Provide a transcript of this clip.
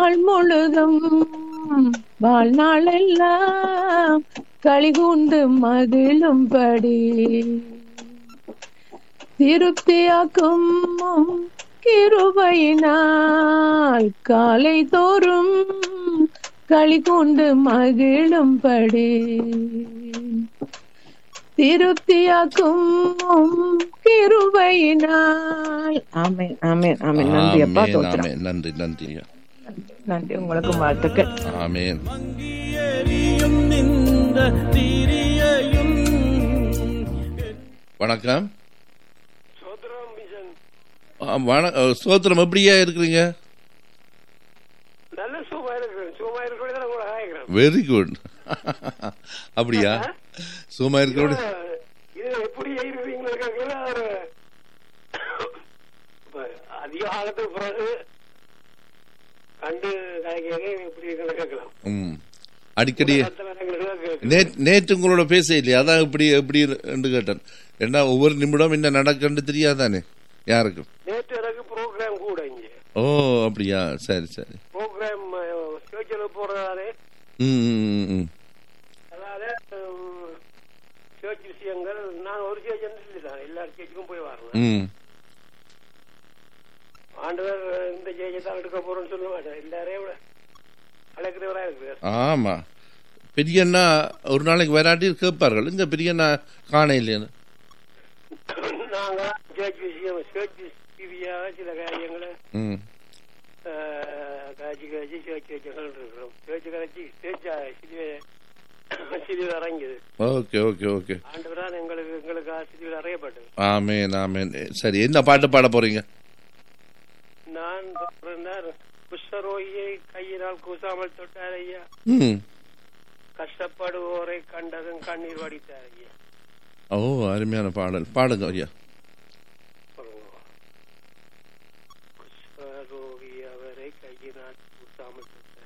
நாள் முழுதும் வாழ்நாளெல்லாம் களிகூண்டு மகிழும்படி திருப்தியாக்கும் உம் கிருபையினால் காலை தோறும் களிகூண்டு மகிழும்படி திருப்தியாக்கும் உம் கிருபையினால் ஆமென் ஆமென் ஆமென் நன்றி அப்பா ஆமென், தோத்திரம் ஆமென். நன்றி நன்றி நன்றி உங்களுக்கு வாழ்த்துக்கள் ஆமேன் எரியும் நின்ற திரியையும் வணக்கம் சோதரம் மிஷன் ஆ, வண- அ, ஸ்தோத்திரம் எப்படியா இருக்கிறீங்க நல்ல சுகமா இருக்கிறேன் சுகமா இருக்கிறது தான் உங்களை ஆகிறேன் வெரி குட் அப்படியா சும்மா இருக்கிறோட இது எப்படி இருக்கிறீங்களோ கேட்கல அதிக காலத்துக்கு பிறகு கண்டு கலைக்காக எப்படி இருக்குன்னு கேட்கலாம் ம் அடிக்கடி கேட்கலாம் நே- நேற்று உங்களோட பேச இல்லையா அதான் எப்படி எப்படி என்று கேட்டேன் ஏன்னா ஒவ்வொரு நிமிடம் என்ன நடக்குன்னு தெரியாதானே யாருக்கும் நேற்று எனக்கு ப்ரோக்ராம் கூட இங்க ஓ அப்படியா சரி சரி ப்ரோக்ராம் சேர்ச்சில் போறதாலே ம் ம், ம், ம் அதாவது சேர்ச் விஷயங்கள் நான் ஒரு சேர்ச் சொல்லிதான் எல்லா சேர்ச்சுக்கும் போய் வரேன் ம் ஆண்டவர் இந்த சேர்ச்சை தான் எடுக்க போறோம்னு சொல்ல மாட்டேன் எல்லாரையும் விட அழைக்கிறவரா இருக்கிறார் ஆமா பெரியண்ணா ஒரு நாளைக்கு வராட்டி கேட்பார்கள் இந்த பெரியண்ணா காண இல்லைன்னு நாங்க சேர்ச் விஷயம் சேர்ச் டிவியாக சில காரியங்களை ம் அஹ், காய்ச்சி காய்ச்சி சேர்ச்சி வச்சுகள் இருக்கிறோம் சேர்ச்சி கரைச்சி சேர்ச்சா சிலுவை சிலுவை இறங்கியது ஓகே ஓகே ஓகே ஆண்டவரான் எங்களுக்கு எங்களுக்கு சிலுவை அறையப்பட்டது ஆமேன் ஆமேன் சரி என்ன பாட்டு பாட போறீங்க நான் பிறந்தார் குஷ்டரோகியை கையினால் கூசாமல் தொட்டார் ஐயா ம் கஷ்டப்படுவோரை கண்டதும் கண்ணீர் வடித்தார் ஐயா ஓ அருமையான பாடல் பாடுங்க ஐயா குஷ்டரோகி அவரை கையினால் கூசாமல் தொட்டார்